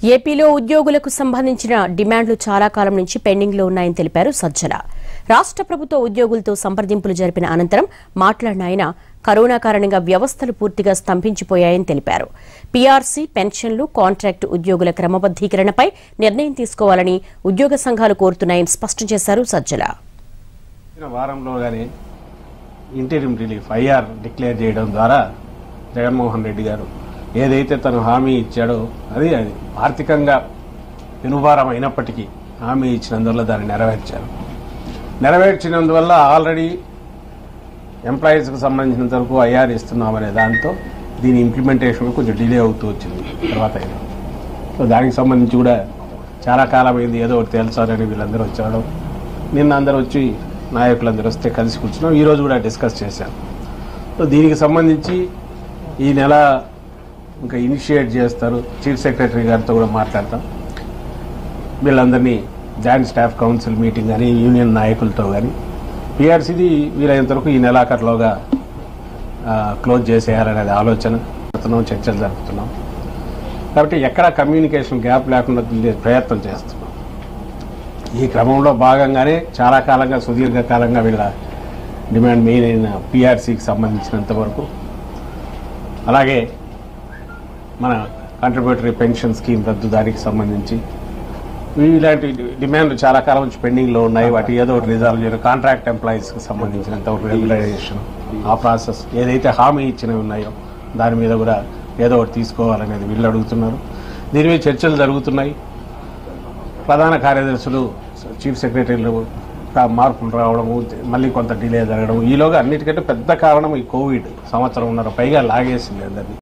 ఏపీలో ఉద్యోగులకు సంబంధించిన డిమాండ్లు చాలా కాలం నుంచి పెండింగ్లో ఉన్నాయని తెలిపారు సజ్జల రాష్ట్ర ప్రభుత్వ ఉద్యోగులతో సంప్రదింపులు జరిపిన అనంతరం మాట్లాడిన ఆయన కరోనా కారణంగా వ్యవస్థలు పూర్తిగా స్తంభించిపోయాయని తెలిపారు పీఆర్సీ పెన్షన్లు కాంట్రాక్టు ఉద్యోగుల క్రమబద్దీకరణపై నిర్ణయం తీసుకోవాలని ఉద్యోగ సంఘాలు కోరుతున్నాయని స్పష్టం చేశారు సజ్జల వచ్చిన వారంలో కానీ ఇంటీరియం రిలీఫ్ ఐఆర్ డిక్లేర్ చేయడం ద్వారా జగన్మోహన్ రెడ్డి గారు ఏదైతే తను హామీ ఇచ్చాడో అది అది ఆర్థికంగా పెనుభారం అయినప్పటికీ హామీ ఇచ్చినందువల్ల దాన్ని నెరవేర్చారు నెరవేర్చినందువల్ల ఆల్రెడీ ఎంప్లాయీస్కి సంబంధించినంత వరకు ఐఆర్ ఇస్తున్నామనే దాంతో దీని ఇంప్లిమెంటేషన్ కొంచెం డిలే అవుతూ వచ్చింది తర్వాత అయినా సో దానికి సంబంధించి కూడా చాలా కాలం అయింది ఏదో ఒకటి తేల్చాలని వీళ్ళందరూ వచ్చాడు నిన్న అందరూ వచ్చి నాయకులందరూ వస్తే కలిసి కూర్చున్నాం ఈరోజు కూడా డిస్కస్ చేశాం సో దీనికి సంబంధించి ఈ నెల ఇంకా ఇనిషియేట్ చేస్తారు చీఫ్ సెక్రటరీ గారితో కూడా మాట్లాడతాం వీళ్ళందరినీ జాయింట్ స్టాఫ్ కౌన్సిల్ మీటింగ్ కానీ యూనియన్ నాయకులతో కానీ పిఆర్సీది వీలైనంత వరకు ఈ నెలాఖరులోగా క్లోజ్ చేసేయాలనేది ఆలోచన జరుపుతున్నాం, చర్చలు జరుపుతున్నాం కాబట్టి ఎక్కడ కమ్యూనికేషన్ గ్యాప్ లేకుండా తీసే ప్రయత్నం చేస్తున్నాం ఈ క్రమంలో భాగంగానే చాలా కాలంగా సుదీర్ఘ కాలంగా వీళ్ళ డిమాండ్ మెయిన్ అయిన పిఆర్సీకి సంబంధించినంత వరకు అలాగే మన కాంట్రిబ్యూటరీ పెన్షన్ స్కీమ్ రద్దు దానికి సంబంధించి ఇలాంటి డిమాండ్లు చాలా కాలం నుంచి పెండింగ్లో ఉన్నాయి వాటి ఏదో ఒకటి రిజాల్వ్ చేయడం కాంట్రాక్ట్ ఎంప్లాయీస్కి సంబంధించినంత ఒక రెగ్యులైజేషన్ ఆ ప్రాసెస్ ఏదైతే హామీ ఇచ్చినవి ఉన్నాయో దాని మీద కూడా ఏదో ఒకటి తీసుకోవాలనేది వీళ్ళు అడుగుతున్నారు దీని మీద చర్చలు జరుగుతున్నాయి ప్రధాన కార్యదర్శులు చీఫ్ సెక్రటరీలు కా- మార్పులు రావడము మళ్ళీ కొంత డిలే జరగడం ఈలోగా అన్నిటికంటే పెద్ద కారణం ఈ కోవిడ్ సంవత్సరం ఉన్నర పైగా లాగేసింది అందరినీ